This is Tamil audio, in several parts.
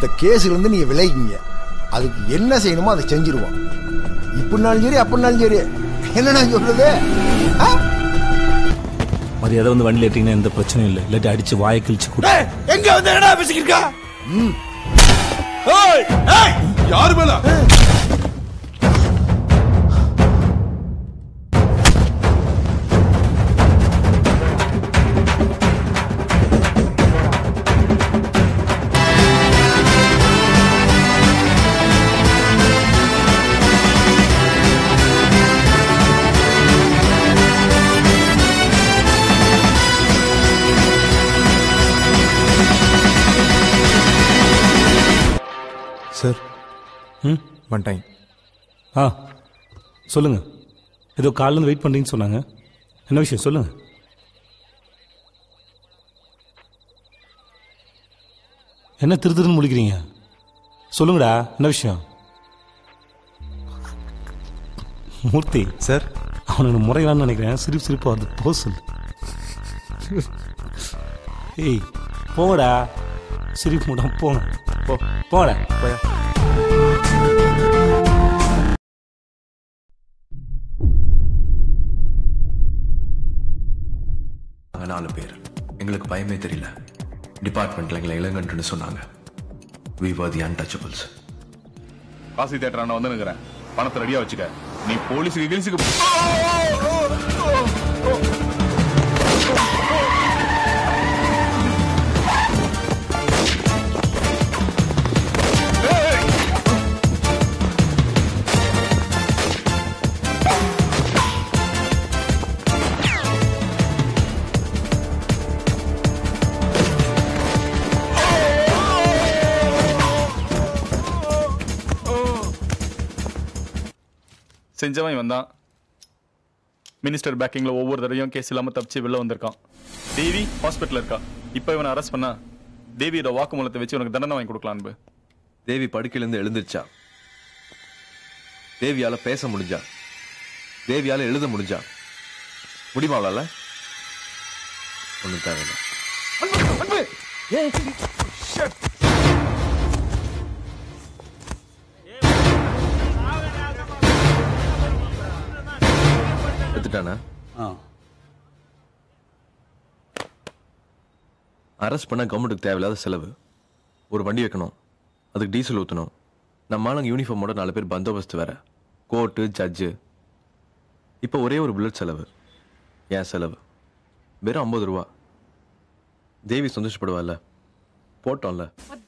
இந்த கேஸ்ல இருந்து நீங்க விலகிங்க அதுக்கு என்ன செய்யணுமோ அதை செஞ்சிருவோம் இப்படினாலும் சரி அப்படினாலும் சரி என்னண்ணா சொல்றது ஆ? மரியாதை வந்து வண்டியில் ஏற்றிங்கன்னா எந்த பிரச்சனையும் இல்லை இல்லாட்டி அடிச்சு வாயை கிழிச்சு கூட எங்க வந்து என்ன பேசிக்கிருக்கா ஏய் ஏய் யாரு மேல சார் ம் வந்துட்டேன் ஆ சொல்லுங்க ஏதோ காலிலேருந்து வெயிட் பண்ணுறீங்கன்னு சொன்னாங்க என்ன விஷயம் சொல்லுங்க என்ன திரு திருன்னு முடிக்கிறீங்க சொல்லுங்கடா என்ன விஷயம் மூர்த்தி சார் அவனுக்கு முறையிலான்னு நினைக்கிறேன் சிரிப்பு சிரிப்பு வருது போ சொல்லு ஏய் போங்கடா சிரிப்பு மூடம் போங்க போ போங்கடா போயா நாங்க நாலு பேர் எங்களுக்கு பயமே தெரியல டிபார்ட்மெண்ட்ல எங்களை இளங்கன்றுன்னு சொன்னாங்க we were the untouchables Kasi theatre நான் வந்து நிக்கிறேன் பணத்தை ரெடியா வச்சுக்க நீ போலீஸுக்கு கிழிச்சுக்கு செஞ்சவன் இவன் தான் மினிஸ்டர் பேக்கிங்ல ஒவ்வொரு தடவையும் கேஸ் இல்லாம தப்பிச்சு வெளில வந்திருக்கான் தேவி ஹாஸ்பிட்டல் இருக்கா இப்ப இவனை அரெஸ்ட் பண்ணா தேவியோட வாக்குமூலத்தை வச்சு உனக்கு தண்டனை வாங்கி கொடுக்கலாம் அன்பு தேவி படுக்கையிலிருந்து எழுந்திருச்சா தேவியால பேச முடிஞ்சா தேவியால எழுத முடிஞ்சா முடியுமா அவளால ஒண்ணும் தேவையில்லை எடுத்துட்டானா அரெஸ்ட் பண்ண கவர்மெண்ட்டுக்கு தேவையில்லாத செலவு ஒரு வண்டி வைக்கணும் அதுக்கு டீசல் ஊற்றணும் நம்ம ஆளுங்க யூனிஃபார்மோட நாலு பேர் பந்தோபஸ்து வேற கோர்ட்டு ஜட்ஜு இப்போ ஒரே ஒரு புல்லட் செலவு ஏன் செலவு வெறும் ஐம்பது ரூபா தேவி சந்தோஷப்படுவாள்ல போட்டோம்ல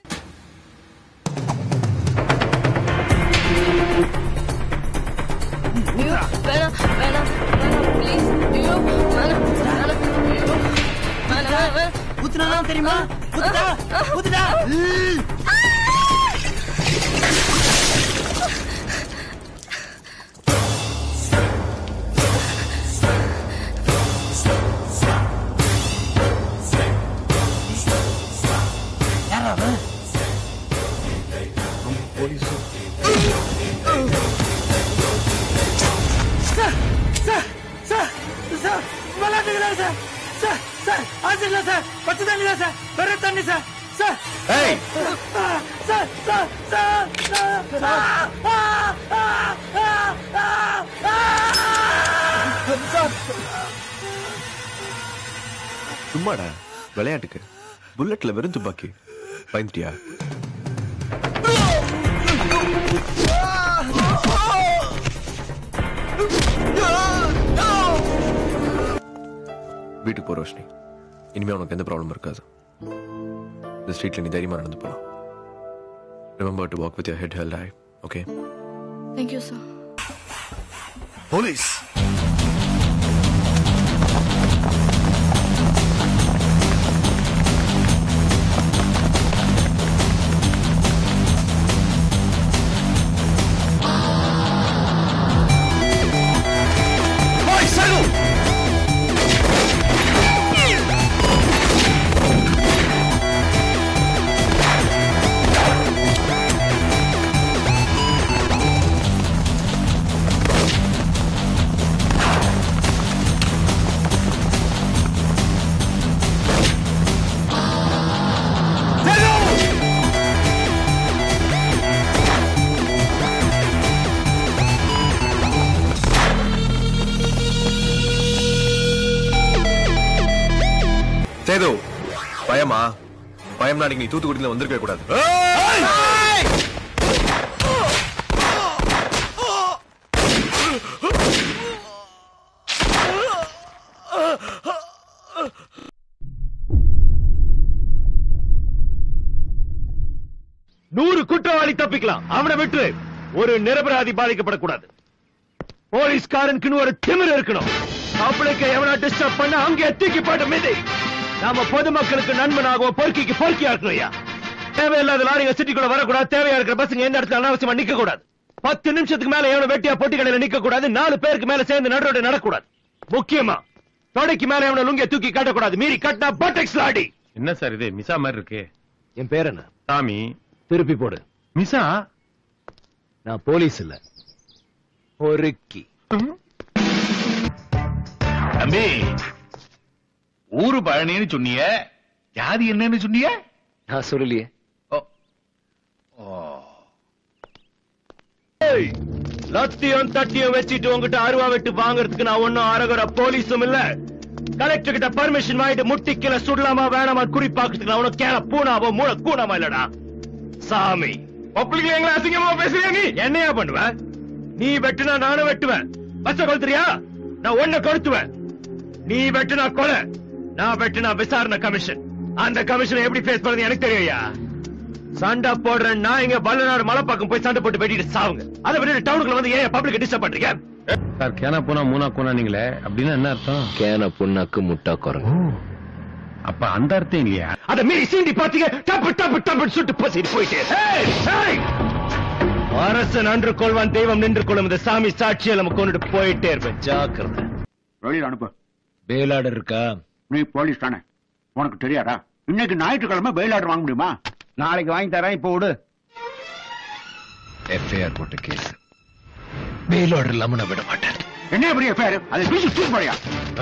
ஐயோ வேணாம் வேணாம் வேணாம் ப்ளீஸ் ஐயோ வேணாம் வேணாம் ஐயோ வேணாம் வேணாம் ஊத்துனா தெரியுமா ஊத்துடா ஊத்துடா யாரா அவன் சார் சார் சார் சார் விளையாட்டுங்களா சார் சார் சார் ஆசிரியர் சார் பச்சை தண்ணி தான் சார் வெற தண்ணி சார் சார் ஏய் sir sir sir sir sir சும்மாடா விளையாட்டுக்கு புல்லட்ல வெறும் துப்பாக்கி பயந்துட்டியா வீட்டுக்கு போ ரோஷினி இனிமே உனக்கு எந்த ப்ராப்ளம் இருக்காது இந்த ஸ்ட்ரீட்ல நீ தைரியமா நடந்து போலாம் remember to walk with your head held high okay thank you sir police ஏய் சேது பயமா பயம் நாளைக்கு நீ தூத்துக்குடியில வந்திருக்க கூடாது நூறு குற்றவாளி தப்பிக்கலாம் அவனை விட்டு ஒரு நிரபராதி பாதிக்கப்படக்கூடாது போலீஸ்காரனுக்குன்னு ஒரு திமிர் இருக்கணும் பப்ளிக்க எவனா டிஸ்டர்ப் பண்ண அங்கே தூக்கி போட்டு மிதி நாம பொதுமக்களுக்கு நண்பனாகவும் பொறுக்கிக்கு பொறுக்கியா இருக்கணும் ஐயா தேவையில்லாத லாரிங்க சிட்டிக்குள்ள வரக்கூடாது தேவையா இருக்கிற பசங்க எந்த இடத்துல அனாவசியமா நிக்க கூடாது பத்து நிமிஷத்துக்கு மேல எவன வெட்டியா பொட்டி கடையில நிக்க கூடாது நாலு பேருக்கு மேல சேர்ந்து நடுரோட நடக்கூடாது முக்கியமா தொடைக்கு மேல எவன லுங்கிய தூக்கி காட்டக்கூடாது மீறி கட்டினா பட்டெக்ஸ் லாடி என்ன சார் இது மிசா மாதிரி இருக்கு என் பேர் என்ன சாமி திருப்பி போடு மிசா நான் போலீஸ் இல்ல பொறுக்கி தம்பி ஊரு பழனின்னு சொன்னிய ஜாதி என்னன்னு சொன்னிய நான் சொல்லலையே ஓ. ஏய், லத்தியம் தட்டியம் வச்சுட்டு உங்ககிட்ட அருவா வெட்டு வாங்குறதுக்கு நான் ஒண்ணும் அரகுற போலீஸும் இல்ல கலெக்டர் கிட்ட பர்மிஷன் வாங்கிட்டு முட்டிக்கல சுடலாமா வேணாமா குறிப்பாக்கிறதுக்கு நான் உனக்கு கேன பூனாவோ மூளை கூணாமா இல்லடா சாமி பப்ளிக்ல எங்களை அசிங்கமா பேசுறியா நீ என்னையா பண்ணுவ நீ வெட்டுனா நானும் வெட்டுவேன் பச்சை கொளுத்துறியா நான் ஒன்ன கொளுத்துவேன் நீ வெட்டுனா கொலை நான் வெட்டுனா விசாரணை கமிஷன் அந்த கமிஷனை எப்படி ஃபேஸ் பண்ணது எனக்கு தெரியும்யா சண்டை போடுற நான் இங்க பல்லநாடு மலைப்பாக்கம் போய் சண்டை போட்டு வெட்டிட்டு சாவுங்க அதை விட்டு டவுனுக்குள்ள வந்து ஏன் பப்ளிக் டிஸ்டர்ப் பண்றீங்க சார் கேனா போனா மூணா போனா நீங்களே அப்படின்னா என்ன அர்த்தம் கேன புண்ணாக்கு முட்டா குரங்கு அப்ப அந்த அர்த்தம் இல்லையா அத மீறி சீண்டி பாத்தீங்க டப்பு டப்பு டப்பு சுட்டு பசிட்டு போயிட்டு ஏய், ஏய்! அரசன் அன்று கொள்வான் தெய்வம் நின்று கொள்ளும் இந்த சாமி சாட்சியை நம்ம கொண்டுட்டு போயிட்டே இருப்பேன் ஜாக்கிரதை வெளியில அனுப்பு பெயில் ஆர்டர் இருக்கா நீ போலீஸ் தானே உனக்கு தெரியாதா இன்னைக்கு ஞாயிற்றுக்கிழமை பெயில் ஆர்டர் வாங்க முடியுமா நாளைக்கு வாங்கி தரேன் இப்போ விடு எஃப்ஐஆர் போட்ட கேஸ் பெயில் ஆர்டர் இல்லாம நான் விட மாட்டேன் என்ன பெரிய பேரு அதை பிடிச்சி தூக்கி போறியா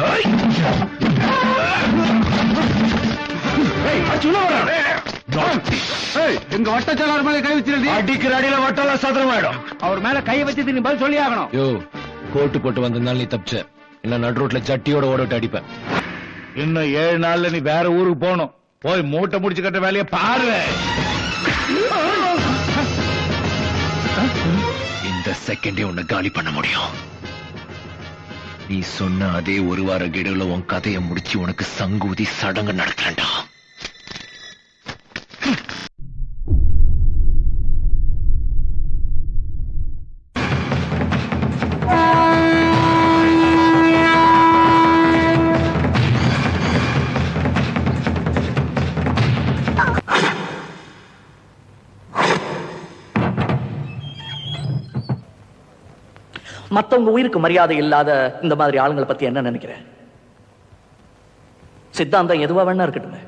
ஏய், எங்க வட்டச்சாளர் மேல கை வச்சிருந்தி அடிக்கிற அடியில வட்டெல்லாம் சதுரமாயிடும் அவர் மேல கை வச்சது நீ பதில் சொல்லி ஆகணும் யோ கோட்டு போட்டு வந்ததுனால நீ தப்பிச்ச இல்ல நடு ரோட்ல சட்டியோட ஓட விட்டு அடிப்பேன் இன்னும் ஏழு நாள்ல நீ வேற ஊருக்கு போகணும் போய் மூட்டை முடிச்சு கட்ட வேலையை பாரு இந்த செகண்டே உன்னை காலி பண்ண முடியும் நீ சொன்ன அதே ஒரு வார கெடுல உன் கதையை முடிச்சு உனக்கு சங்கூதி சடங்கு நடத்துறேன்டா மத்தவங்க உயிருக்கு மரியாதை இல்லாத இந்த மாதிரி ஆளுங்களை பத்தி என்ன நினைக்கிறேன் சித்தாந்தம் எதுவா வேணா இருக்கட்டுமே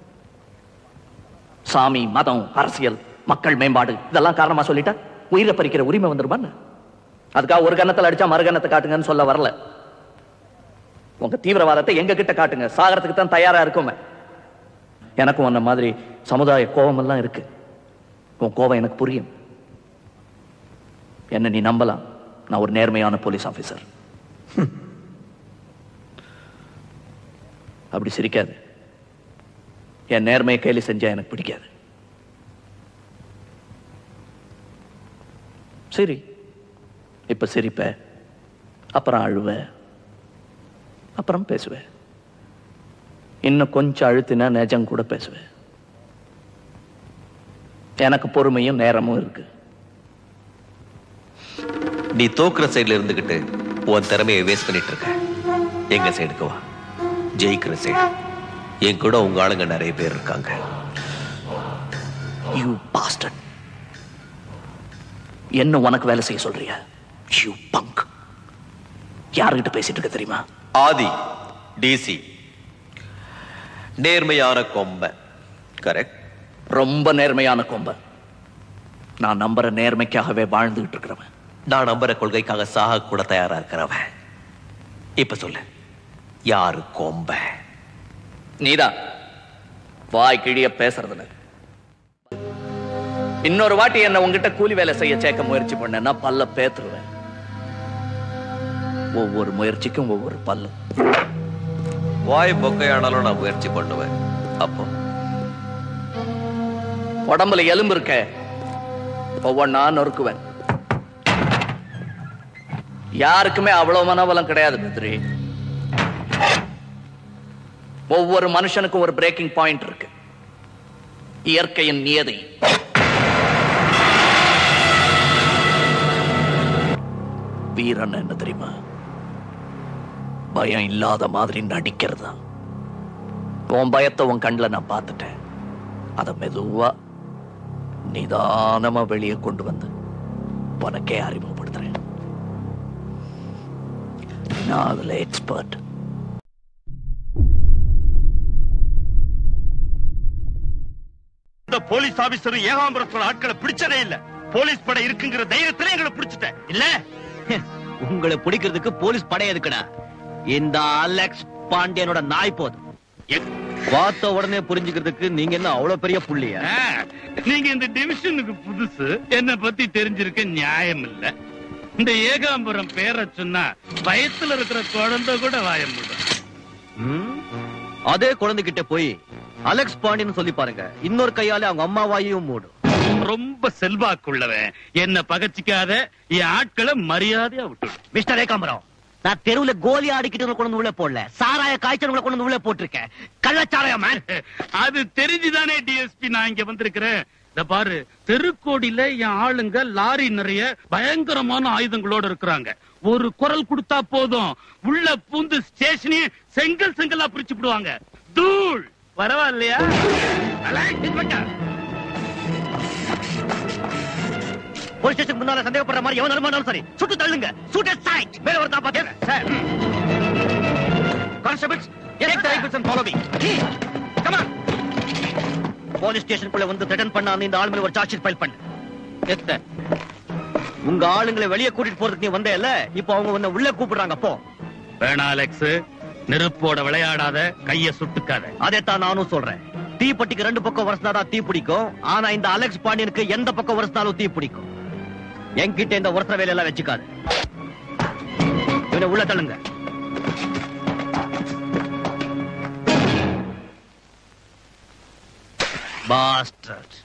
சாமி மதம் அரசியல் மக்கள் மேம்பாடு இதெல்லாம் காரணமா சொல்லிட்டா உயிரை பறிக்கிற உரிமை வந்துருமா அதுக்காக ஒரு கன்னத்தில் அடிச்சா மறு கன்னத்தை காட்டுங்கன்னு சொல்ல வரல உங்க தீவிரவாதத்தை எங்க கிட்ட காட்டுங்க சாகரத்துக்கு தான் தயாரா இருக்குமே எனக்கும் அந்த மாதிரி சமுதாய கோபம் எல்லாம் இருக்கு உன் கோபம் எனக்கு புரியும் என்ன நீ நம்பலாம் நான் ஒரு நேர்மையான போலீஸ் ஆபீசர் அப்படி சிரிக்காது என் நேர்மையை கேலி செஞ்சா எனக்கு பிடிக்காது சரி இப்ப சிரிப்ப அப்புறம் அழுவ அப்புறம் பேசுவேன் இன்னும் கொஞ்சம் அழுத்தினா நிஜம் கூட பேசுவேன் எனக்கு பொறுமையும் நேரமும் இருக்கு நீ தோக்குற சைடுல இருந்துகிட்டு உன் திறமையை வேஸ்ட் பண்ணிட்டு இருக்க எங்க சைடுக்கு வா ஜெயிக்கிற சைடு என் கூட உங்க ஆளுங்க நிறைய பேர் இருக்காங்க யூ பாஸ்டர் என்ன உனக்கு வேலை செய்ய சொல்றியா யூ பங்க் யாருகிட்ட பேசிட்டு இருக்க தெரியுமா ஆதி டிசி நேர்மையான கொம்ப கரெக்ட் ரொம்ப நேர்மையான கொம்பன் நான் நம்புற நேர்மைக்காகவே வாழ்ந்துகிட்டு இருக்கிறவன் நான் நம்புற கொள்கைக்காக சாக கூட தயாரா இருக்கிறவன் இப்ப சொல்லு யாரு கொம்ப நீதான் வாய் கிழிய பேசுறதுல இன்னொரு வாட்டி என்ன உங்ககிட்ட கூலி வேலை செய்ய சேர்க்க முயற்சி பண்ணேன்னா பல்ல பேத்துருவேன் ஒவ்வொரு முயற்சிக்கும் ஒவ்வொரு பல்லும் வாய் பொக்கையானாலும் நான் முயற்சி பண்ணுவேன் அப்போ உடம்புல எலும்பு இருக்க ஒவ்வொன்னா நொறுக்குவேன் யாருக்குமே அவ்வளவு மனபலம் கிடையாது பத்ரி ஒவ்வொரு மனுஷனுக்கும் ஒரு பிரேக்கிங் பாயிண்ட் இருக்கு இயற்கையின் நியதி வீரன் என்ன தெரியுமா பயம் இல்லாத மாதிரி நடிக்கிறதா உன் பயத்தை உன் கண்ணில் நான் பார்த்துட்டேன் அதை மெதுவா நிதானமா வெளியே கொண்டு வந்து உனக்கே அறிமுகப்படுத்துறேன் நான் அதுல எக்ஸ்பர்ட் இந்த போலீஸ் ஆபீசர் ஏகாம்பரத்தோட ஆட்களை பிடிச்சதே இல்ல போலீஸ் படை இருக்குங்கிற தைரியத்துல எங்களை பிடிச்சிட்டேன் இல்ல உங்களை பிடிக்கிறதுக்கு போலீஸ் படை எதுக்குடா இந்த அலெக்ஸ் பாண்டியனோட நாய் போதும் பார்த்த உடனே புரிஞ்சுக்கிறதுக்கு நீங்க என்ன அவ்வளவு பெரிய புள்ளியா நீங்க இந்த டிவிஷனுக்கு புதுசு என்ன பத்தி தெரிஞ்சிருக்க நியாயம் இல்ல இந்த ஏகாம்பரம் பேரை சொன்னா வயசுல இருக்கிற குழந்தை கூட வாய முடியும் ம்? அதே குழந்தைகிட்ட போய் அலெக்ஸ் பாண்டியன் சொல்லி பாருங்க இன்னொரு கையால அவங்க அம்மாவாயும் மூடும் ரொம்ப செல்வாக்குள்ளவன் என்ன பகச்சிக்காத என் ஆட்களை மரியாதையா விட்டு மிஸ்டர் ஏகாம்பரம் நான் தெருவுல கோலி ஆடிக்கிட்டு கொண்டு வந்து உள்ள போடல சாராய காய்ச்சல் கொண்டு வந்து உள்ள போட்டிருக்கேன் கள்ளச்சாராயம் மேன் அது தெரிஞ்சுதானே டிஎஸ்பி நான் இங்க வந்திருக்கிறேன் இந்த பாரு தெருக்கோடியில என் ஆளுங்க லாரி நிறைய பயங்கரமான ஆயுதங்களோட இருக்கிறாங்க ஒரு குரல் கொடுத்தா போதும் உள்ள பூந்து ஸ்டேஷனையும் செங்கல் செங்கலா பிரிச்சு விடுவாங்க தூள் பரவாயில்லையா போலீஸ் ஸ்டேஷன் முன்னால சந்தேகப்படுற மாதிரி எவன் இருந்தாலும் சரி சுட்டு தள்ளுங்க சுட்டு சைட் மேல ஒரு காப்பாத்து sir constables take the rifles and follow me come on police ஸ்டேஷனுக்குள்ள வந்து த்ரெட்டன் பண்ண அந்த இந்த ஆள் மேல ஒரு சார்ஜ் ஷீட் ஃபைல் பண்ணு எஸ் சார் உங்க ஆளுங்களை வெளியே கூட்டிட்டு போறதுக்கு நீ வந்தேல்ல இப்போ அவங்க உன்னை உள்ள கூப்பிடுறாங்க போ வேணா அலெக்ஸ் நெருப்போட விளையாடாத கைய சுட்டுக்காத அதைத்தான் நானும் சொல்றேன் தீப்பெட்டிக்கு ரெண்டு பக்கம் வரசினாதான் தீ பிடிக்கும் ஆனா இந்த அலெக்ஸ் பாண்டியனுக்கு எந்த பக்கம் வரசினாலும் தீ பிடிக்கும் என்கிட்ட இந்த வருஷ வேலையெல்லாம் வச்சுக்காது இவனை உள்ள தள்ளுங்க பாஸ்டர்ட்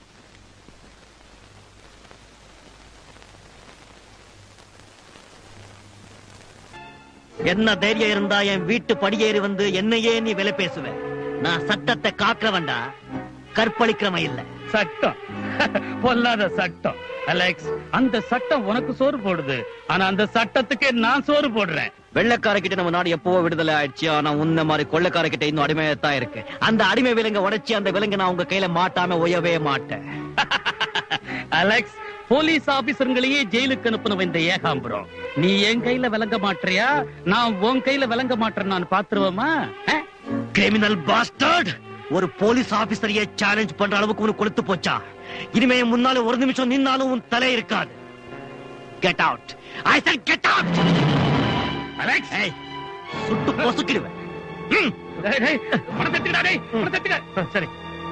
என்ன தைரியம் இருந்தா என் வீட்டு படியேறி வந்து என்னையே நீ விலை பேசுவ நான் சட்டத்தை காக்கிறவன்டா கற்பழிக்கிறவன் இல்ல சட்டம் பொல்லாத சட்டம் அலெக்ஸ் அந்த சட்டம் உனக்கு சோறு போடுது ஆனா அந்த சட்டத்துக்கு நான் சோறு போடுறேன் வெள்ளக்காரக்கிட்ட நம்ம நாடு எப்பவோ விடுதலை ஆயிடுச்சு ஆனா உன்ன மாதிரி கொள்ளைக்காரக்கிட்ட இன்னும் அடிமையத்தான் இருக்கு அந்த அடிமை விலங்க உடைச்சு அந்த விலங்க நான் உங்க கையில மாட்டாம ஒயவே மாட்டேன் அலெக்ஸ் போலீஸ் ஆபீசருங்களையே ஜெயிலுக்கு அனுப்பினவன் இந்த ஏகாம்பரம் நீ என் கையில விளங்க மாட்டியா நான் உன் கையில விளங்க மாட்டேன் நான் பாத்துருவோமா கிரிமினல் பாஸ்டர்ட் ஒரு போலீஸ் ஆபீசரையே சேலஞ்ச் பண்ற அளவுக்கு உனக்கு கொளுத்து போச்சா இனிமே என் முன்னால ஒரு நிமிஷம் நின்னாலும் உன் தலை இருக்காது get out I said get out Alex சுட்டு பொசுக்கிடுவேன் ம். சரி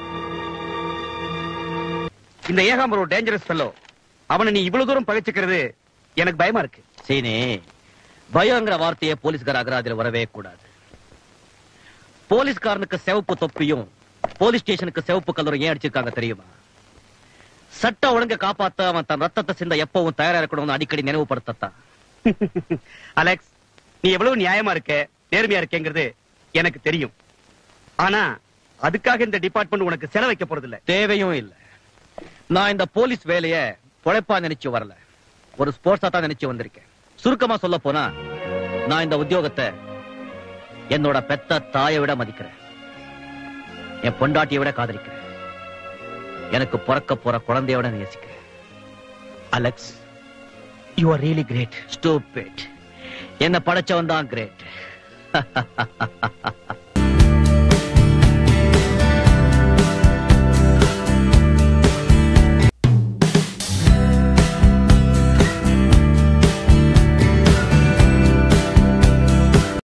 இந்த ஏகாம்பரம் ஒரு டேஞ்சரஸ் ஃபெல்லோ அவனை நீ இவ்வளவு தூரம் பகைச்சுக்கிறது எனக்கு பயமா இருக்கு சீனி பயங்கிற வார்த்தையை போலீஸ்கார அகராதியில வரவே கூடாது போலீஸ்காரனுக்கு சிவப்பு தொப்பியும் போலீஸ் ஸ்டேஷனுக்கு சிவப்பு கலரும் ஏன் அடிச்சிருக்காங்க தெரியுமா சட்ட ஒழுங்க காப்பாத்த அவன் தன் ரத்தத்தை சிந்த எப்பவும் தயாரா இருக்கணும்னு அடிக்கடி நினைவுபடுத்தத்தான் அலெக்ஸ் நீ எவ்வளவு நியாயமா இருக்க நேர்மையா இருக்கேங்கிறது எனக்கு தெரியும் ஆனா அதுக்காக இந்த டிபார்ட்மெண்ட் உனக்கு செலவைக்க போறது இல்ல தேவையும் இல்ல நான் இந்த போலீஸ் வேலைய பொழைப்பா நினைச்சு வரல ஒரு ஸ்போர்ட்ஸா தான் நினைச்சு வந்திருக்கேன் சுருக்கமா சொல்ல போனா நான் இந்த உத்தியோகத்தை என்னோட பெத்த தாயை விட மதிக்கிறேன் என் பொண்டாட்டியை விட காதலிக்கிறேன் எனக்கு பிறக்க போற குழந்தைய விட நேசிக்கிறேன் Alex you are really great stupid என்ன படைச்சவன் தான் கிரேட்